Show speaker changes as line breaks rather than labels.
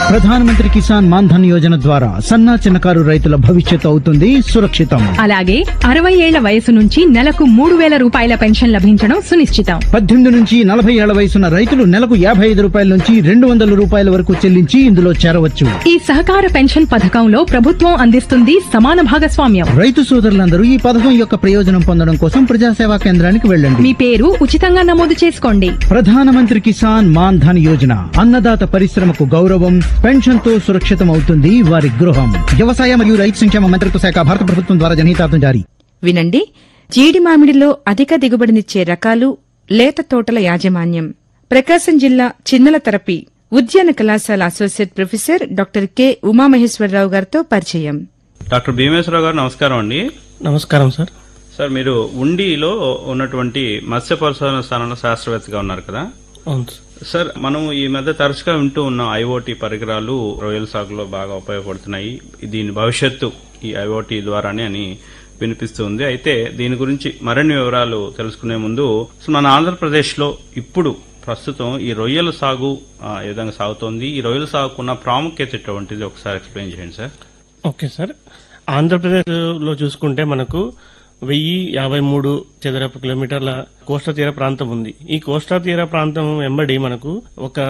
ప్రధానమంత్రి కిసాన్ మాన్ధన్ యోజన ద్వారా సన్నా చిన్నకారు రైతుల భవిష్యత్తు అవుతుంది సురక్షితం
అలాగే అరవై ఏళ్ల వయసు నుంచి నెలకు మూడు వేల రూపాయల పెన్షన్ లభించడం సునిశ్చితం
పద్దెనిమిది నుంచి నలభై ఏళ్ల వయసున్న రైతులు నెలకు యాభై ఐదు రూపాయల నుంచి రెండు వందల రూపాయల వరకు చెల్లించి ఇందులో చేరవచ్చు
ఈ సహకార పెన్షన్ పథకంలో ప్రభుత్వం అందిస్తుంది సమాన భాగస్వామ్యం
రైతు సోదరులందరూ ఈ పథకం యొక్క ప్రయోజనం పొందడం కోసం ప్రజాసేవా కేంద్రానికి వెళ్ళండి
మీ పేరు ఉచితంగా నమోదు చేసుకోండి
ప్రధానమంత్రి కిసాన్ మాన్ ధన్ యోజన అన్నదాత పరిశ్రమకు గౌరవం పెన్షన్ తో సురక్షితం అవుతుంది వారి గృహం వ్యవసాయ మరియు రైతు సంక్షేమ మంత్రిత్వ శాఖ భారత ప్రభుత్వం ద్వారా జనహితార్థం జారీ
వినండి జీడి మామిడిలో అధిక దిగుబడినిచ్చే రకాలు లేత తోటల యాజమాన్యం ప్రకాశం జిల్లా చిన్నల తరపి ఉద్యాన కళాశాల associate professor doctor K Umamaheswararao గారితో పరిచయం
డాక్టర్ భీమేశ్వరరావు గారు నమస్కారం అండి
నమస్కారం సార్
సార్ మీరు ఉండిలో ఉన్నటువంటి మత్స్య పరిశోధన స్థానంలో శాస్త్రవేత్తగా ఉన్నారు కదా
అవును సార్.
సార్ మనం ఈ మధ్య తరచుగా వింటూ ఉన్న ఐఓటీ పరికరాలు రొయ్యల సాగులో బాగా ఉపయోగపడుతున్నాయి దీని భవిష్యత్తు ఈ ఐఓటీ ద్వారానే అని వినిపిస్తుంది అయితే దీని గురించి మరిన్ని వివరాలు తెలుసుకునే ముందు అసలు మన ఆంధ్రప్రదేశ్ లో ఇప్పుడు ప్రస్తుతం ఈ రొయ్యల సాగు ఆ, ఏ విధంగా సాగుతోంది ఈ రొయ్యల సాగుకున్న ప్రాముఖ్యత ఎటువంటిది ఒకసారి ఎక్స్ప్లెయిన్ చేయండి సార్
ఓకే సార్ ఆంధ్రప్రదేశ్ లో చూసుకుంటే మనకు వెయ్యి యాభై మూడు చదరపు కిలోమీటర్ల కోస్తా తీర ప్రాంతం ఉంది ఈ కోస్తా తీర ప్రాంతం వెంబడి మనకు ఒక